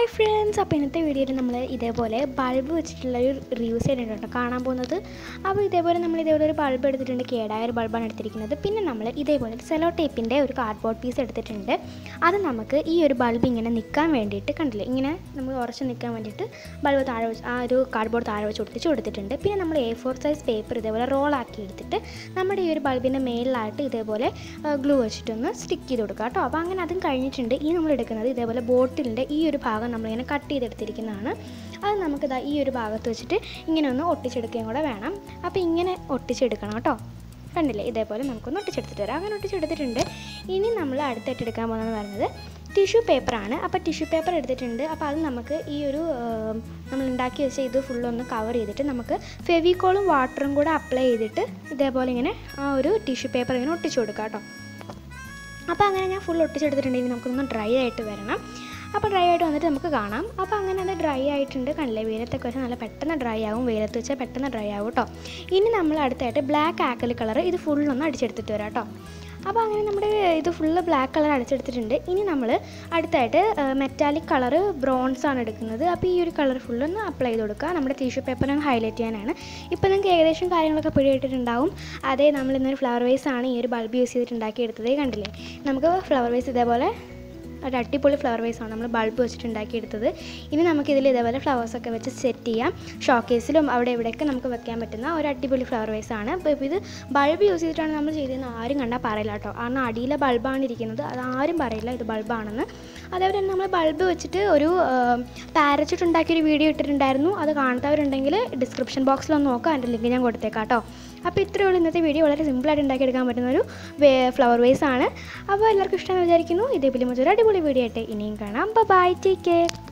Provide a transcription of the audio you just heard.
hi friends അപ്പോൾ ഇന്നത്തെ വീഡിയോയിൽ നമ്മൾ ഇതേപോലെ ബൾബ് വെച്ചിട്ടുള്ള ഒരു റിവ്യൂസ് ചെയ്തിട്ടുണ്ട് കേട്ടോ കാണാൻ പോകുന്നത് അപ്പോൾ ഇതേപോലെ നമ്മൾ ഇതേപോലെ ഒരു ബൾബ് എടുത്തിട്ടുണ്ട് കേടായ ഒരു ബൾബാണ് എടുത്തിരിക്കുന്നത് പിന്നെ നമ്മൾ ഇതേപോലെ സെലോ ടേപ്പിൻ്റെ ഒരു കാർഡ്ബോർഡ് പീസ് എടുത്തിട്ടുണ്ട് അത് നമുക്ക് ഈ ഒരു ബൾബ് ഇങ്ങനെ നിൽക്കാൻ വേണ്ടിയിട്ട് കണ്ടില്ലേ ഇങ്ങനെ നമുക്ക് ഉറച്ച് നിൽക്കാൻ വേണ്ടിയിട്ട് ബൾബ് താഴെ വെച്ച് ആ ഒരു കാർഡ്ബോർഡ് താഴെ വെച്ച് ഒട്ടിച്ച് കൊടുത്തിട്ടുണ്ട് പിന്നെ നമ്മൾ എ ഫോർ സൈസ് പേപ്പർ ഇതേപോലെ റോളാക്കി എടുത്തിട്ട് നമ്മുടെ ഈ ഒരു ബൾബിൻ്റെ മേളിലായിട്ട് ഇതേപോലെ ഗ്ലൂ വെച്ചിട്ടൊന്ന് സ്റ്റിക്ക് ചെയ്ത് കൊടുക്കുക കേട്ടോ അപ്പോൾ അങ്ങനെ അതും കഴിഞ്ഞിട്ടുണ്ട് ഈ നമ്മൾ എടുക്കുന്നത് ഇതേപോലെ ബോട്ടിലിൻ്റെ ഈ ഒരു ഭാഗം നമ്മളിങ്ങനെ കട്ട് ചെയ്തെടുത്തിരിക്കുന്നതാണ് അത് നമുക്കിതാ ഈ ഒരു ഭാഗത്ത് വെച്ചിട്ട് ഇങ്ങനെ ഒന്ന് ഒട്ടിച്ചെടുക്കുകയും കൂടെ വേണം അപ്പോൾ ഇങ്ങനെ ഒട്ടിച്ചെടുക്കണം കേട്ടോ കണ്ടില്ലേ ഇതേപോലെ നമുക്കൊന്ന് ഒട്ടിച്ചെടുത്തിട്ട് വരാം അങ്ങനെ ഒട്ടിച്ചെടുത്തിട്ടുണ്ട് ഇനി നമ്മൾ അടുത്തായിട്ട് എടുക്കാൻ പോകുന്നത് പറയുന്നത് ടിഷ്യൂ പേപ്പറാണ് അപ്പോൾ ടിഷ്യൂ പേപ്പർ എടുത്തിട്ടുണ്ട് അപ്പോൾ അത് നമുക്ക് ഈ ഒരു ഏം, നമ്മൾ ഉണ്ടാക്കി വെച്ച ഇത് ഫുള്ളൊന്ന് കവർ ചെയ്തിട്ട് നമുക്ക് ഫെവിക്കോളും വാട്ടറും കൂടെ അപ്ലൈ ചെയ്തിട്ട് ഇതേപോലെ ഇങ്ങനെ ആ ഒരു ടിഷ്യൂ പേപ്പർ ഇങ്ങനെ ഒട്ടിച്ചു കൊടുക്കാം കേട്ടോ അപ്പോൾ അങ്ങനെ ഞാൻ ഫുൾ ഒട്ടിച്ചെടുത്തിട്ടുണ്ടെങ്കിൽ നമുക്കൊന്ന് ഡ്രൈ ആയിട്ട് വരണം അപ്പോൾ ഡ്രൈ ആയിട്ട് വന്നിട്ട് നമുക്ക് കാണാം അപ്പോൾ അങ്ങനെ അത് ഡ്രൈ ആയിട്ടുണ്ട് കണ്ടില്ലേ വെയിലത്തൊക്കെ വെച്ചാൽ നല്ല പെട്ടെന്ന് ഡ്രൈ ആവും വെയിലത്ത് വെച്ചാൽ പെട്ടെന്ന് ഡ്രൈ ആവും കേട്ടോ ഇനി നമ്മൾ അടുത്തായിട്ട് ബ്ലാക്ക് ആക്കൽ കളർ ഇത് ഫുള്ളൊന്ന് അടിച്ചെടുത്തിട്ട് വരാം കേട്ടോ അപ്പോൾ അങ്ങനെ നമ്മുടെ ഇത് ഫുള്ള് ബ്ലാക്ക് കളർ അടിച്ചെടുത്തിട്ടുണ്ട് ഇനി നമ്മൾ അടുത്തായിട്ട് മെറ്റാലിക് കളർ ബ്രോൺസ് ആണ് എടുക്കുന്നത് അപ്പോൾ ഈ ഒരു കളർ ഫുള്ളൊന്ന് അപ്ലൈ ചെയ്ത് കൊടുക്കുക നമ്മുടെ ടിഷ്യൂ പേപ്പറിന് ഹൈലൈറ്റ് ചെയ്യാനാണ് ഇപ്പോൾ നിങ്ങൾക്ക് ഏകദേശം കാര്യങ്ങളൊക്കെ പിടിയിട്ടിട്ടുണ്ടാവും അതേ നമ്മൾ ഇന്നൊരു ഫ്ലവർ വേസ് ആണ് ഈ ഒരു ബൾബ് യൂസ് ചെയ്തിട്ട് ഉണ്ടാക്കിയെടുത്തത് കണ്ടില്ലേ നമുക്ക് ഫ്ലവർ വേസ് ഇതേപോലെ ഒരു അടിപൊളി ഫ്ലവർ വേസ് ആണ് നമ്മൾ ബൾബ് വെച്ചിട്ട് ഉണ്ടാക്കിയെടുത്തത് ഇനി നമുക്കിതിൽ ഇതേപോലെ ഫ്ലവേഴ്സൊക്കെ വെച്ച് സെറ്റ് ചെയ്യാം ഷോക്കേസിലും അവിടെ ഇവിടെയൊക്കെ നമുക്ക് വെക്കാൻ പറ്റുന്ന ഒരു അടിപൊളി ഫ്ലവർ വേസ് ആണ് അപ്പോൾ ഇപ്പോൾ ഇത് ബൾബ് യൂസ് ചെയ്തിട്ടാണ് നമ്മൾ ചെയ്തതെന്ന് ആരും കണ്ടാൽ പറയില്ല കേട്ടോ കാരണം അടിയിലെ ബൾബാണ് ഇരിക്കുന്നത് അത് ആരും പറയില്ല ഇത് ബൾബാണെന്ന് അതേപോലെ തന്നെ നമ്മൾ ബൾബ് വെച്ചിട്ട് ഒരു പാരച്യൂട്ട് ഉണ്ടാക്കിയൊരു വീഡിയോ ഇട്ടിട്ടുണ്ടായിരുന്നു അത് കാണാത്തവരുണ്ടെങ്കിൽ ഡിസ്ക്രിപ്ഷൻ ബോക്സിൽ ഒന്ന് നോക്കാം അതിൻ്റെ ലിങ്ക് ഞാൻ കൊടുത്തേക്കാം കേട്ടോ അപ്പോൾ ഇത്രയേ ഉള്ളൂ ഇന്നത്തെ വീഡിയോ വളരെ സിമ്പിളായിട്ട് ഉണ്ടാക്കിയെടുക്കാൻ പറ്റുന്ന ഒരു ഫ്ലവർ വേസ് ആണ് അപ്പോൾ എല്ലാവർക്കും ഇഷ്ടമെന്ന് വിചാരിക്കുന്നു ഇതേപോലെ മറ്റൊരു അടിപൊളി വീഡിയോ ആയിട്ട് ഇനിയും കാണാം ബൈ ടേക്ക് കെയർ